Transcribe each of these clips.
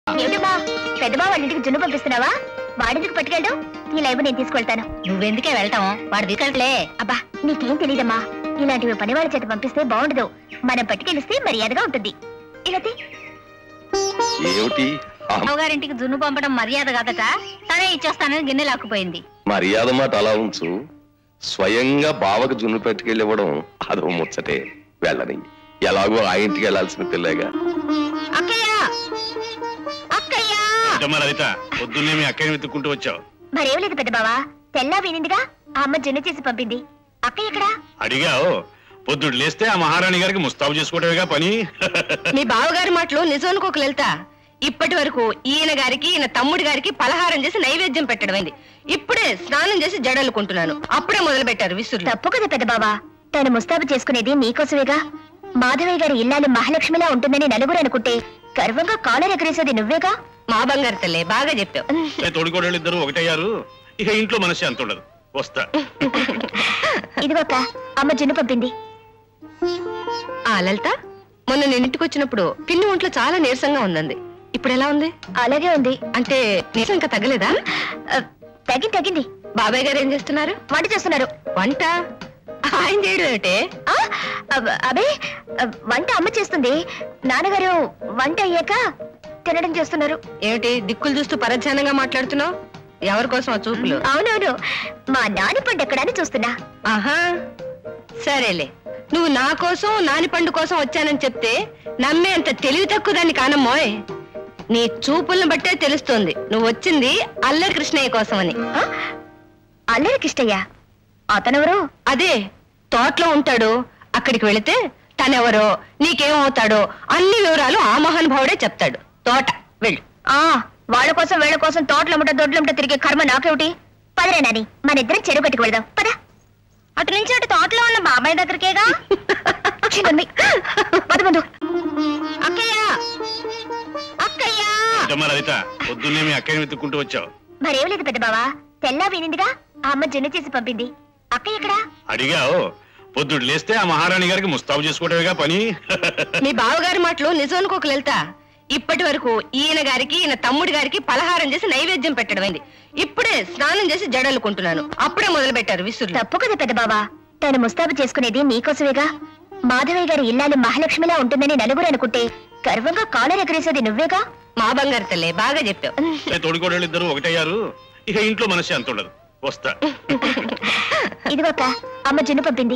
ఏమిటమ్మా పెద్దబా వాళ్ళ ఇంటికి జున్ను పంపిస్తున్నావా వాడెందుకు పట్టుకెళ్ళడం ఈ లైవ్ నేను తీసుకెళ్తాను నువ్వెందుకే వెళ్తాం వాడు తీసుకెళ్ళలే అబ్బా నీకేం తెలీదమ్మా ఇలాంటివి పని వాళ్ళ చేత పంపిస్తే బాగుండదు మనం పట్టుకెళ్ళిస్తే మర్యాదగా ఉంటుంది ఇలా తీ. ఏమిటి ఆ అమ్మగారింటికి జున్ను పంపడం మర్యాద కాదట తనే ఇచ్చేస్తానని గిన్నె లాక్కుపోయింది మర్యాద మాట అలా ఉంచు స్వయంగా బావకు జున్ను పెట్టుకెళ్ళివ్వడం అదో ముచ్చటే వెళ్ళని ఎలాగో ఆ ఇంటికి వెళ్ళాల్సిన పిల్లగా అక్కయ్య అక్కయ్య ఏంటమ్మా లలిత పొద్దున్నే మీ అక్కని వెతుక్కుంటూ వచ్చావు మరేం లేదు పెద్ద బావా తెల్లా వినిందిగా ఆ అమ్మ జున్ను చేసి పంపింది అక్కయ్య ఎక్కడా అడిగావు పొద్దుడు లేస్తే ఆ మహారాణి గారికి ముస్తాబు చేసుకోవడమేగా పని మీ బావగారి మాటలు నిజం అనుకోక లలిత ఇప్పటి వరకు ఈయన గారికి ఈయన తమ్ముడి గారికి పలహారం చేసి నైవేద్యం పెట్టడమైంది ఇప్పుడే స్నానం చేసి జడలుకుంటున్నాను అప్పుడే మొదలు పెట్టారు విసురు తప్పు కదా పెద్ద బావా తను ముస్తాబు చేసుకునేది నీకోసమేగా మాధవయ్య గారి ఇల్లాలు మహాలక్ష్మిలా ఉంటుందని నలుగురు అనుకుంటే గర్వంగా కాలర్ ఎగరేసేది నువ్వేగా మా బంగారు తల్లే బాగా చెప్పావు ఏ తోడుకోడళ్ళు ఇద్దరు ఒకటయ్యారు ఇక ఇంట్లో మనసు అంత ఉండదు వస్తా ఇదిగో అక్క అమ్మ జున్ను పంపింది ఆ లలిత మొన్న నేను ఇంటికి వచ్చినప్పుడు పిన్ని ఒంట్లో చాలా నీరసంగా ఉందంది ఇప్పుడు ఎలా ఉంది అలాగే ఉంది అంటే నీరసం ఇంకా తగ్గలేదా ఆ, తగ్గింది తగ్గింది బాబాయ్ గారు ఏం చేస్తున్నారు వంట చేస్తున్నారు వంట ఆయన చేయడం ఏమిటే ఆ, అబ్- అబే ఆ, వంట అమ్మ చేస్తుంది నాన్నగారు వంట అయ్యాక తినడం చేస్తున్నారు ఏమిటి దిక్కులు చూస్తూ పరధ్యానంగా మాట్లాడుతున్నావు ఎవరి కోసం ఆ చూపులు అవునవును మా నాని పండు ఎక్కడని చూస్తున్నా ఆహా సరేలే నువ్వు నా కోసం నాని పండు కోసం వచ్చానని చెప్తే నమ్మే అంత తెలివి తక్కువ దాన్ని కానమ్మోయ్ నీ చూపులను బట్టే తెలుస్తోంది నువ్వు వచ్చింది అల్లరి కృష్ణయ్య కోసమని ఆ? అల్లరి కిష్టయ్య అతనెవరు అదే తోటలో ఉంటాడు అక్కడికి వెళితే తనెవరో నీకేమవుతాడో అన్ని వివరాలు ఆ మహానుభావుడే చెప్తాడు తోట వెళ్ళు ఆ వాళ్ళ కోసం వీళ్ళ కోసం తోటలమ్మట దొడ్లమ్మట తిరిగే కర్మ నాకేమిటి పదరే నాని మన ఇద్దరం చెరువు కట్టుకు వెళదాం పద అటు నుంచి అటు తోటలో ఉన్న బాబాయ్ దగ్గరికేగా చిన్నమ్మి. పద ముందు అక్కయ్య అక్కయ్య ఏంటమ్మా లలిత పొద్దున్నే మీ అక్కని వెతుక్కుంటూ వచ్చావు మరేం లేదు పెద్ద బావా తెల్లా వినిందిగా ఆ అమ్మ జున్ను చేసి పంపింది అక్కయ్య ఎక్కడా అడిగావు పొద్దుడు లేస్తే ఆ మహారాణి గారికి ముస్తాబు చేసుకోవడమేగా పని మీ బావగారి మాటలు నిజం అనుకోక లలిత ఇప్పటి వరకు ఈయన గారికి ఈయన తమ్ముడి గారికి పలహారం చేసి నైవేద్యం పెట్టడమైంది ఇప్పుడే స్నానం చేసి జడలుకుంటున్నాను అప్పుడే మొదలు పెట్టారు విసురు తప్పు కదా పెద్ద బావా తను ముస్తాబు చేసుకునేది నీకోసమేగా మాధవయ్య గారి ఇల్లాలు మహాలక్ష్మిలా ఉంటుందని నలుగురు అనుకుంటే గర్వంగా కాలర్ ఎగరేసేది నువ్వేగా మా బంగారు తల్లే బాగా చెప్పావు ఏ తోడుకోడళ్ళు ఇద్దరు ఒకటయ్యారు ఇక ఇంట్లో మనసు అంత ఉండదు వస్తా ఇదిగో అక్క అమ్మ జున్ను పంపింది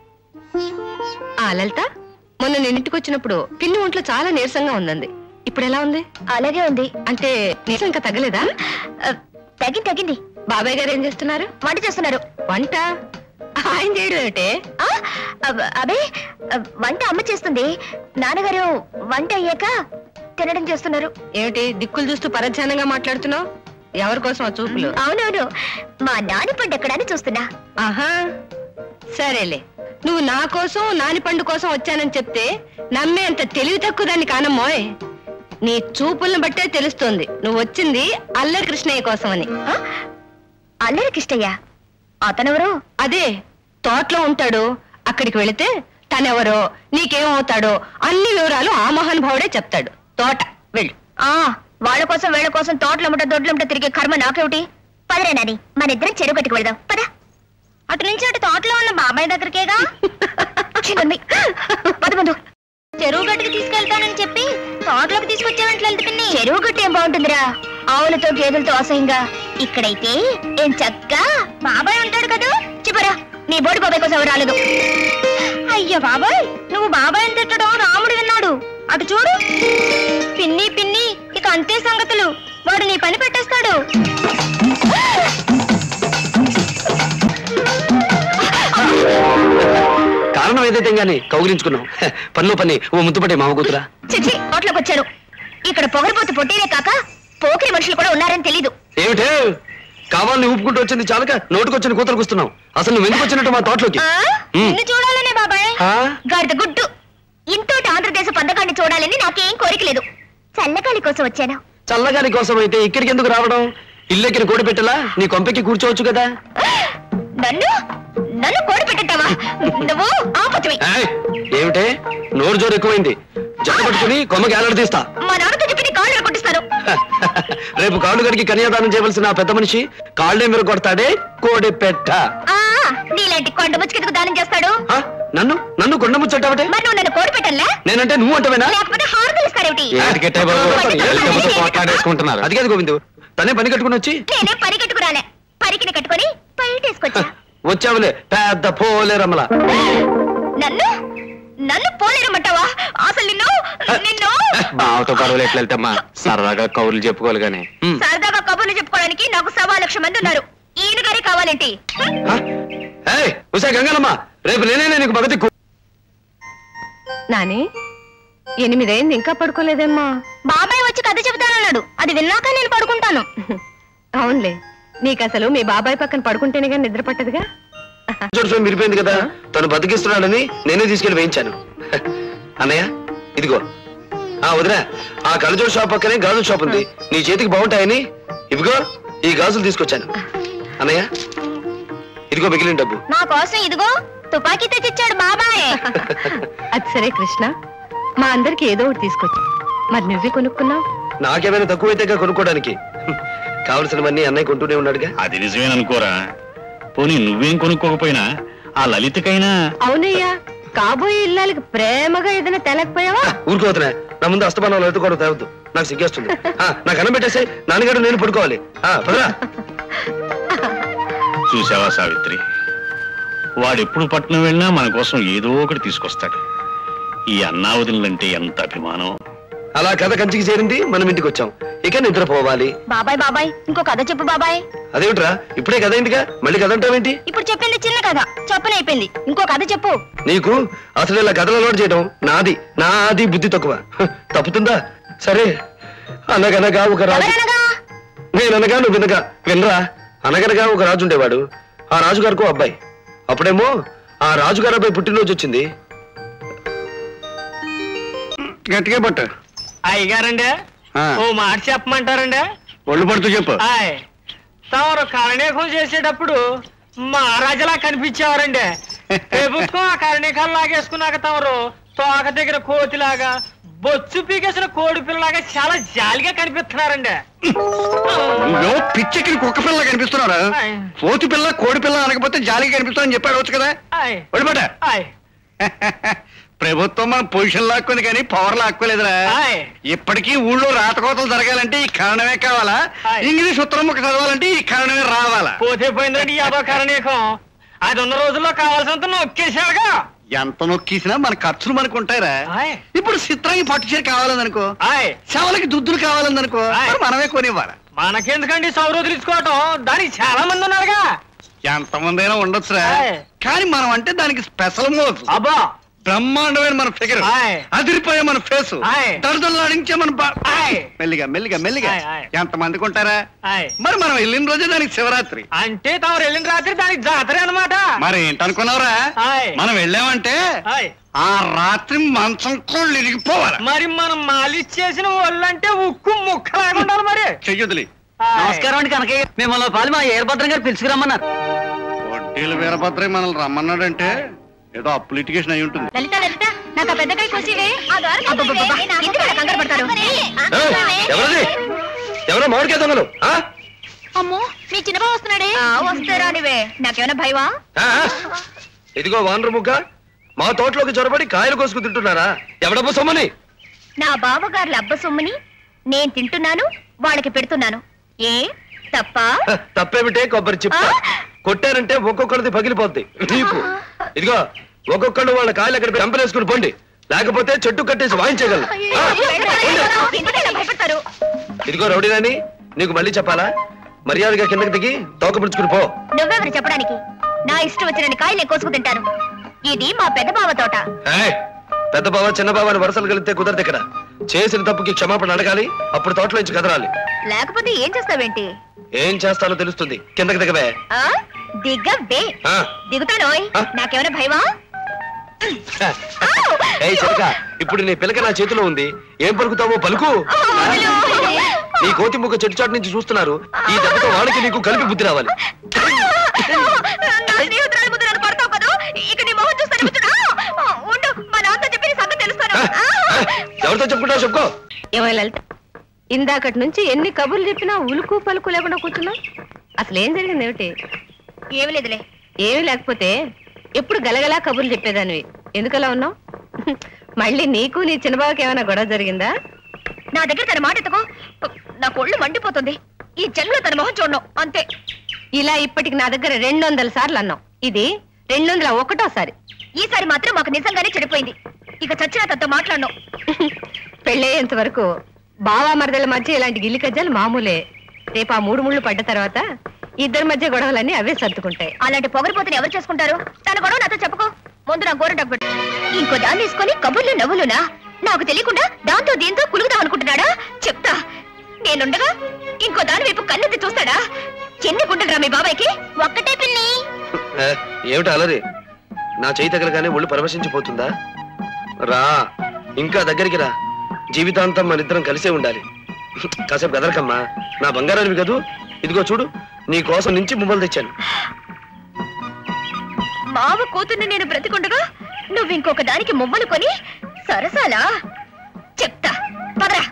ఆ లలిత మొన్న నేను ఇంటికి వచ్చినప్పుడు పిన్ని ఒంట్లో చాలా నీరసంగా ఉందంది ఇప్పుడు ఎలా ఉంది అలాగే ఉంది అంటే నీరసం ఇంకా తగ్గలేదా ఆ, తగ్గింది తగ్గింది బాబాయ్ గారు ఏం చేస్తున్నారు వంట చేస్తున్నారు వంట ఆయన చేయడం ఏమిటే ఆ, అబ్- అబే ఆ, వంట అమ్మ చేస్తుంది నాన్నగారు వంట అయ్యాక తినడం చేస్తున్నారు ఏమిటి దిక్కులు చూస్తూ పరధ్యానంగా మాట్లాడుతున్నావు ఎవరి కోసం ఆ చూపులు అవునవును మా నాని పండు ఎక్కడని చూస్తున్నా ఆహా సరేలే నువ్వు నా కోసం నాని పండు కోసం వచ్చానని చెప్తే నమ్మే అంత తెలివి తక్కువ దాన్ని కానమ్మోయ్ నీ చూపులను బట్టే తెలుస్తోంది నువ్వు వచ్చింది అల్లరి కృష్ణయ్య కోసమని ఆ? అల్లరి కిష్టయ్య అతనెవరు అదే తోటలో ఉంటాడు అక్కడికి వెళితే తనెవరో నీకేమవుతాడో అన్ని వివరాలు ఆ మహానుభావుడే చెప్తాడు తోట వెళ్ళు ఆ వాళ్ళ కోసం వీళ్ళ కోసం తోటలమ్మట దొడ్లమ్మట తిరిగే కర్మ నాకేమిటి పదరే నాని మన ఇద్దరం చెరువు కట్టుకు వెళదాం పద అటు నుంచి అటు తోటలో ఉన్న బాబాయ్ దగ్గరికేగా చిన్నమ్మి. పద ముందు చెరువు గట్టుకు తీసుకెళ్తానని చెప్పి తోటలోకి తీసుకొచ్చావంటే పిన్ని చెరువు గట్టు ఏం బాగుంటుందిరా ఆవులతో గేదెలతో అసహ్యంగా ఇక్కడైతే ఏం చక్క బాబాయ్ ఉంటాడు కదా చెప్పరా నీ బోడి బాబాయ్ కోసం ఎవరు రాలేదు అయ్యో బాబాయ్ నువ్వు బాబాయ్ అని తిట్టడం రాముడు విన్నాడు అటు చూడు పిన్ని పిన్ని ఇక అంతే సంగతులు వాడు నీ పని పెట్టేస్తాడు కారణం ఏదైతే గానీ కౌగిలించుకున్నాం హె, పనిలో పని ఓ ముద్దుపడే మామ కూతురా చిచ్చి నోట్లోకి వచ్చాను ఇక్కడ పొగరపోతు పొట్టినే కాక పోకిరి మనుషులు కూడా ఉన్నారని తెలీదు ఏమిటే కావాలని ఊపుకుంటూ వచ్చింది చాలక నోటుకొచ్చిన కూతురు కూస్తున్నావు అసలు నువ్వు ఎందుకు వచ్చినట్టు మా తోటలోకి ఆ? ఉమ్. నిన్ను చూడాలనే బాబాయ్ ఆ? గాడిద గుడ్డు ఇంతోటి ఆంధ్రదేశ పందకాన్ని చూడాలని నాకేం కోరిక లేదు చల్లగాలి కోసం వచ్చాను చల్లగాలి కోసం అయితే ఇక్కడికి ఎందుకు రావడం ఇల్లెక్కిన కోడి పెట్టలా నీ కొంపెక్కి కూర్చోవచ్చు కదా నన్ను నన్ను కోడి పెట్టావా నువ్వు ఆపత్వి ఏయ్, ఏమిటే నోరు జోరు ఎక్కువైంది జడ పట్టుకుని కొమ్మకి ఏలాడ తీస్తా మా నాన్నతో చెప్పి నీ కాళ్ళు కొట్టిస్తాను హ, రేపు కాళ్ళు గడికి కన్యాదానం చేయవలసిన ఆ పెద్ద మనిషి కాళ్ళే మీరు కొడతాడే కోడి పెట్ట ఆ నీలాంటి కొండ ముచ్చుకెందుకు దానం చేస్తాడు ఆ, నన్ను నన్ను కొండ ముచ్చటావటే మరి నువ్వు నన్ను కోడి పెట్టాలా నేనంటే నువ్వు అంటవేనా లేకపోతే హారతలు ఇస్తారేమిటి ఏంటికెట్టే బాబు వెళ్ళకపోతే పోట్లాడేసుకుంటున్నారు అది కాదు గోవిందు తనే పని కట్టుకుని వచ్చి నేనే పరిగెట్టుకురాలే పరికిని కట్టుకొని బయటేసుకొచ్చా వచ్చావులే పెద్ద పోలే రమల నన్ను నన్ను పోలేరమంటావా అసలు నిన్ను నిన్ను బావతో గొడవలు ఎట్లా వెళ్తామ్మా సరదాగా కౌరులు చెప్పుకోవాలి గానీ సరదాగా కబుర్లు చెప్పుకోవడానికి నాకు సవా లక్ష మంది ఉన్నారు ఈయన గారి కావాలేంటి ఉసా గంగనమ్మ రేపు నేనే నీకు భగతి నాని ఎనిమిదైంది ఇంకా పడుకోలేదేమ్మా బాబాయ్ వచ్చి కథ చెబుతానన్నాడు అది విన్నాక నేను పడుకుంటాను అవునులే నీకు అసలు మీ బాబాయ్ పక్కన పడుకుంటేనే కానీ నిద్ర పట్టదుగా చూడు మిరిపోయింది కదా తను బతికిస్తున్నాడని నేనే తీసుకెళ్లి వేయించాను అన్నయ్య ఇదిగో ఆ వదినా ఆ కళ్ళజోడు షాప్ పక్కనే గాజుల షాప్ ఉంది నీ చేతికి బాగుంటాయని ఇదిగో ఈ గాజులు తీసుకొచ్చాను అన్నయ్య ఇదిగో మిగిలిన డబ్బు నా కోసం ఇదిగో తుపాకీ తెచ్చిచ్చాడు బాబాయ్ అది సరే కృష్ణ మా అందరికి ఏదో ఒకటి తీసుకొచ్చు మరి నువ్వే కొనుక్కున్నావు నాకేమైనా తక్కువైతే కొనుక్కోవడానికి కావలసినవన్నీ అన్నయ్య కొంటూనే ఉన్నాడుగా అది నిజమేననుకోరా పోనీ నువ్వేం కొనుక్కోకపోయినా ఆ లలితకైనా అవునయ్యా కాబోయే ఇల్లాలకి ప్రేమగా ఏదైనా తెలకపోయావా ఊరుకోతున్నా నా ముందు అస్తమానం ఎత్తుకోవడం తేవద్దు నాకు సిగ్గేస్తుంది ఆ, నాకు అన్నం పెట్టేసి నాన్నగారు నేను పడుకోవాలి ఆ, పదరా చూసావా సావిత్రి వాడెప్పుడు పట్నం వెళ్ళినా మన కోసం ఏదో ఒకటి తీసుకొస్తాడు ఈ అన్నావదులంటే ఎంత అభిమానం అలా కథ కంచికి చేరింది మనం ఇంటికి వచ్చాం ఇక నిద్రపోవాలి బాబాయ్ బాబాయ్ ఇంకో కథ చెప్పు బాబాయ్ అదేమిట్రా ఇప్పుడే కథ అయిందిగా మళ్ళీ కథ అంటావేంటి ఇప్పుడు చెప్పింది చిన్న కథ చెప్పనైపోయింది ఇంకో కథ చెప్పు నీకు అసలు ఇలా కథలు అలవాటు చేయడం నాది నాది బుద్ధి తక్కువ హ, తప్పుతుందా సరే అనగనగా ఒక రాజు ఎవరనగా నేననగా నువ్వు వినగా వినరా అనగనగా ఒక రాజు ఉండేవాడు ఆ రాజుగారికి ఓ అబ్బాయి అప్పుడేమో ఆ రాజుగారి అబ్బాయి పుట్టినరోజు వచ్చింది గట్టిగా పట్టు అయ్యగారండి ఆ. ఓ మాట చెప్పమంటారండి ఒళ్ళు పడుతూ చెప్పు ఆయ్ తమరు కరణీకం చేసేటప్పుడు మహారాజులా కనిపించేవారండి ప్రభుత్వం ఆ కరణీకాలు లాగేసుకున్నాక తమరు తోక దగ్గర కోతిలాగా బొచ్చు పీకేసిన కోడి పిల్లలాగా చాలా జాలిగా కనిపిస్తున్నారండి నువ్వు పిచ్చెక్కిన కుక్క పిల్ల కనిపిస్తున్నారా ఆయ్. పోతి పిల్ల కోడి పిల్ల అనకపోతే జాలిగా కనిపిస్తానని చెప్పాడు వచ్చు కదా ఆయ్ ఒళ్ళు పట్ట ఆయ్ ప్రభుత్వం మన పొజిషన్ లాక్కుంది కానీ పవర్ లాక్కోలేదురా ఆయ్. ఇప్పటికీ ఊళ్ళో రాతకోతలు జరగాలంటే ఈ కారణమే కావాలా ఆయ్. ఇంగ్లీష్ ఉత్తరం ముక్క చదవాలంటే ఈ కారణమే రావాలా పోతే పోయిందండి యాభై కరణీకం అది ఉన్న రోజుల్లో కావాల్సినంత నొక్కేశాడుగా ఎంత నొక్కేసినా మన ఖర్చులు మనకు ఉంటాయిరా ఆయ్. ఇప్పుడు చిత్రానికి పట్టు చీర కావాలనుకో ఆయ్ శవలకి దుద్దులు కావాలనుకో ఆయ్. మరి మనమే కొనివ్వాలి మనకెందుకండి సౌరోజులు ఇచ్చుకోవటం దానికి చాలా మంది ఉన్నారుగా ఎంతమంది అయినా ఉండొచ్చురా ఆయ్. కానీ మనం అంటే దానికి స్పెషల్ మోజు అబ్బా బ్రహ్మాండమైన మన ఫిగర్ ఆయ్. అదిరిపోయే మన ఫేస్ ఆయ్. దళదళలాడించే మన బా- ఆయ్. మెల్లిగా మెల్లిగా మెల్లిగా ఆయ్, ఆయ్. ఎంత మందికి ఉంటారా ఆయ్ మరి మనం వెళ్ళిన రోజే దానికి శివరాత్రి అంటే తమరు వెళ్ళిన రాత్రి దానికి జాతర అన్నమాట మరి ఏంటనుకున్నావురా ఆయ్. మనం వెళ్ళామంటే ఆయ్. ఆ రాత్రి మంచం కోళ్ళు ఇరిగిపోవాలి మరి మనం మాలిష్ చేసిన ఒళ్ళంటే ఉక్కు ముక్కలాగా ఉండాలి మరి చెయ్యొదిలి ఆయ్. నమస్కారం అండి కనకయ్య మిమ్మల్ని పాలు మా ఏర్భద్రం గారు పిలుచుకురమ్మన్నారు వడ్డీలు వీరభద్రయ్య మనల్ని రమ్మన్నాడంటే ఏదో అప్పు లిటిగేషన్ అయి ఉంటుంది లలిత లలిత నాకు ఆ పెద్దకాయ కోసివే ఎందుకు అలా కంగారు పడతారు ఏయ్, ఎవరది ఎవరో మామిడికాయ దొంగలు ఆ? అమ్మో మీ చిన్నబా వస్తున్నాడే వస్తారా నీవే నాకేమైనా భయవా ఆ? ఇదిగో వానరు ముగ్గ మా తోటలోకి చొరబడి కాయలు కోసుకు తింటున్నారా ఎవడబ్బ సొమ్మని నా బావగారుల అబ్బ సొమ్ముని నేను తింటున్నాను వాళ్ళకి పెడుతున్నాను ఏ తప్ప హ, తప్పేమిటే కొబ్బరి చిప్ప ఆ? కొట్టారంటే ఒక్కొక్కరిది పగిలిపోద్ది నీకు ఇదిగో ఒక్కొక్కళ్ళు వాళ్ళ కాయలు అక్కడ చంపలేసుకుని పోండి లేకపోతే చెట్టు కట్టేసి వాయించగలరు ఆ, పోండి. ఎందుకలా భయపడతారు ఇదిగో రౌడీనాని నీకు మళ్ళీ చెప్పాలా మర్యాదగా కిందకి దిగి తోక పుడుచుకుని పో నువ్వెవరు చెప్పడానికి నా ఇష్టం వచ్చిన కాయలు నేను కోసుకు తింటాను ఇది మా పెద్ద బావ తోట ఏయ్, పెద్ద బావ చిన్న బావ అని వరసలు కలిగితే కుదరదు ఇక్కడ చేసిన తప్పుకి క్షమాపణ అడగాలి అప్పుడు తోటలో నుంచి కదరాలి లేకపోతే ఏం చేస్తావేంటి ఏం చేస్తానో తెలుస్తుంది కిందకి దిగవే ఆ దిగ్గవే ఆ, దిగుతానోయ్ ఆ? నాకేమైనా భయమా ఏయ్ చిలక ఇప్పుడు నీ పిలక నా చేతిలో ఉంది ఏం పలుకుతావో పలుకు నీ కోతి ముక్క చెట్టు చాటు నుంచి చూస్తున్నారు ఈ దెబ్బతో వాడికి నీకు కలిపి బుద్ధి రావాలి నా స్నేహితురాలు ముందు నన్ను కొడతావు కదూ ఇక నీ మొహం చూస్తాను కూర్చున్నా ఉండు మా నాన్నతో చెప్పి నీ సంగతి తెలుస్తాను ఆ, ఆ, ఎవరితో చెప్పుకుంటావు చెప్పుకో ఏమై లలిత ఇందాకటి నుంచి ఎన్ని కబుర్లు చెప్పినా ఉలుకు పలుకు లేకుండా కూర్చున్నావు అసలు ఏం జరిగింది ఏమిటి ఏమి లేదులే ఏమీ లేకపోతే ఎప్పుడు గలగలా కబుర్లు చెప్పేదానివి ఎందుకలా ఉన్నావు మళ్ళీ నీకు నీ చిన్నబాబుకి ఏమైనా గొడవ జరిగిందా నా దగ్గర తన మాట ఎత్తుకో నా కొళ్ళు మండిపోతుంది ఈ జన్మలో తన మొహం చూడను అంతే ఇలా ఇప్పటికి నా దగ్గర రెండు వందల సార్లు అన్నావు ఇది రెండు వందల ఒకటోసారి ఈసారి మాత్రం మాకు నిజంగానే చెడిపోయింది ఇక చచ్చిన తనతో మాట్లాడను పెళ్ళయ్యేంత వరకు బావా మరదల మధ్య ఇలాంటి గిల్లి కజ్జాలు మామూలే రేపు ఆ మూడు ముళ్ళు పడ్డ తర్వాత ఇద్దరి మధ్య గొడవలన్నీ అవే సర్దుకుంటాయి అలాంటి పొగరిపోతుని ఎవరు చేసుకుంటారు తన గొడవ నాతో చెప్పుకో ముందు నా గోర పెట్టు ఇంకో దాన్ని తీసుకొని కబుర్లు నవ్వులునా నాకు తెలియకుండా దాంతో దీంతో కులుగుదాం అనుకుంటున్నాడా చెప్తా నేనుండగా ఇంకో దాని వైపు కన్నెత్తి చూస్తాడా ఎన్ని గుంటలు మీ బాబాయ్కి ఒక్కటే పిన్ని ఏ, ఏమిటి అలరి నా చేయి తగలగానే ఒళ్ళు పరవశించిపోతుందా రా ఇంకా దగ్గరికి రా జీవితాంతం మన ఇద్దరం కలిసే ఉండాలి కాసేపు గదరకమ్మా నా బంగారానివి కదూ ఇదిగో చూడు నీ కోసం నుంచి ముమ్మలు తెచ్చాను మావ కూతుర్ని నేను బ్రతికుండగా నువ్వు ఇంకొక దానికి మువ్వలు కొని సరసాలా చెప్తా పదరా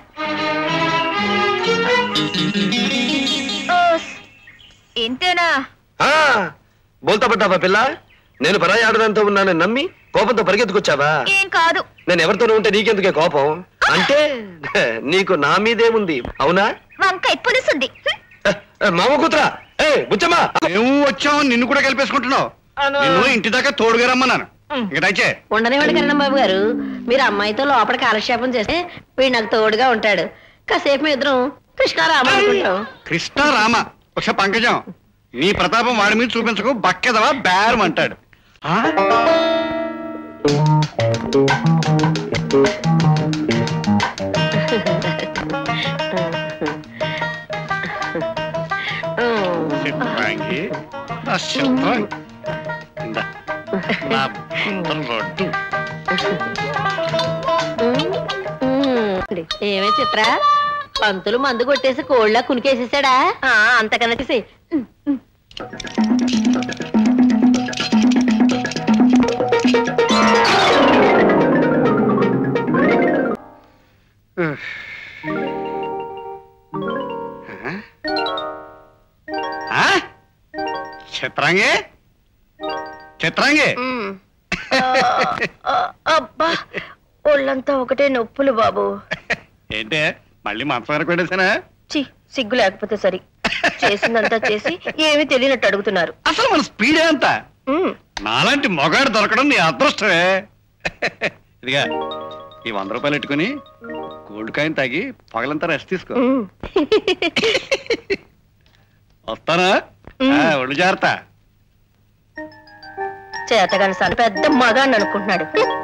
ఓస్, ఇంతేనా ఆ, బోల్తా పడ్డావా పిల్ల నేను పరాయి ఆడదాంతో ఉన్నానని నమ్మి కోపంతో పరిగెత్తుకొచ్చావా ఏం కాదు నేను ఎవరితోనూ ఉంటే నీకెందుకే కోపం అంటే నీకు నా మీదే ఉంది అవునా వంకాయ పులుసుంది హ్మ్. ఏ, ఏ, మామ కూతురా ఏ బుచ్చమ్మా మేము వచ్చాం నిన్ను కూడా కలిపేసుకుంటున్నావు నిన్ను ఇంటి దాకా తోడుగా రమ్మన్నాను ఇక దయచే ఉండనివ్వండి కరణం బాబు గారు మీరు అమ్మాయితో లోపల కాలక్షేపం చేస్తే వీడు నాకు తోడుగా ఉంటాడు కాసేపు మీ ఇద్దరం కృష్ణారామ అనుకుంటాం కృష్ణ రామ ఒకసారి పంకజం నీ ప్రతాపం వాడి మీద చూపించకు బక్కెదవా బేరం అంటాడు ఆ? చిత్రాంగి నా చిత్రాంగి ఇందా. నా బంధం రోడ్డు. ఏమే చిత్ర పంతులు మందు కొట్టేసి కోళ్ళ కునికేసేసాడా ఆ, అంతకన్నా తీసి ఆ? చిత్రాంగి చిత్రాంగి అబ్బా ఒళ్ళంతా ఒకటే నొప్పులు బాబు ఏంటే మళ్ళీ మంచం వరకు పెట్టేసానా చి సిగ్గు లేకపోతే సరి చేసిందంతా చేసి ఏమీ తెలియనట్టు అడుగుతున్నారు అసలు మన స్పీడే అంత ఉమ్, నాలాంటి మొగాడు దొరకడం నీ అదృష్టమే ఇదిగా ఈ వంద రూపాయలు పెట్టుకుని గోల్డ్ కాయిన్ తాగి పగలంతా రెస్ట్ తీసుకో ఉమ్. వస్తానా ఆ, ఒళ్ళు జాగ్రత్త చేతగాని సార్ పెద్ద మగాన్ని అనుకుంటున్నాడు